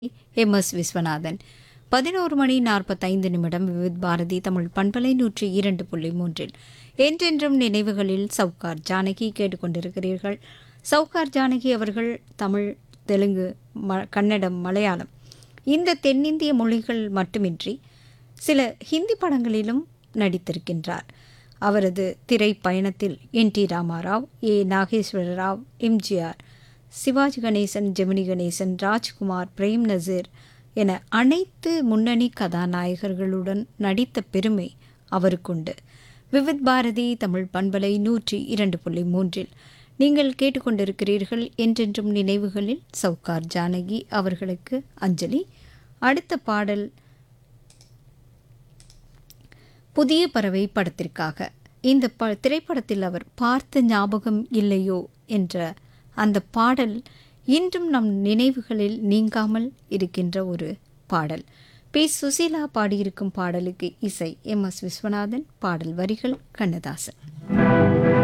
M S Viswanathan பதினோரு மணி நாற்பத்தைந்து நிமிடம் விவித் பாரதி தமிழ் பண்பலை நூற்றி இரண்டு புள்ளி மூன்றில் என்றென்றும் நினைவுகளில் சவுகார் ஜானகி கேட்டுக்கொண்டிருக்கிறீர்கள் சவுகார் ஜானகி அவர்கள் தமிழ் தெலுங்கு ம கன்னடம் மலையாளம் இந்த தென்னிந்திய மொழிகள் மட்டுமின்றி சில ஹிந்தி படங்களிலும் நடித்திருக்கின்றார் அவரது திரைப்பயணத்தில் N T Ramarao A Nageswara Rao M G R Sivaji Ganesan Gemini Ganesan Rajkumar Prem Nazir என அனைத்து முன்னணி கதாநாயகர்களுடன் நடித்த பெருமை அவருக்குண்டு விவித் பாரதி தமிழ் பண்பலை நூற்றி இரண்டு புள்ளி மூன்றில் நீங்கள் கேட்டுக்கொண்டிருக்கிறீர்கள் என்றென்றும் நினைவுகளில் சவுகார் ஜானகி அவர்களுக்கு அஞ்சலி அடுத்த பாடல் புதிய பறவை படத்திற்காக இந்த ப திரைப்படத்தில் அவர் பார்த்த ஞாபகம் இல்லையோ என்ற அந்த பாடல் இன்றும் நம் நினைவுகளில் நீங்காமல் இருக்கின்ற ஒரு பாடல் பி சுசீலா பாடியிருக்கும் பாடலுக்கு இசை எம் எஸ் விஸ்வநாதன் பாடல் வரிகள் கண்ணதாசன்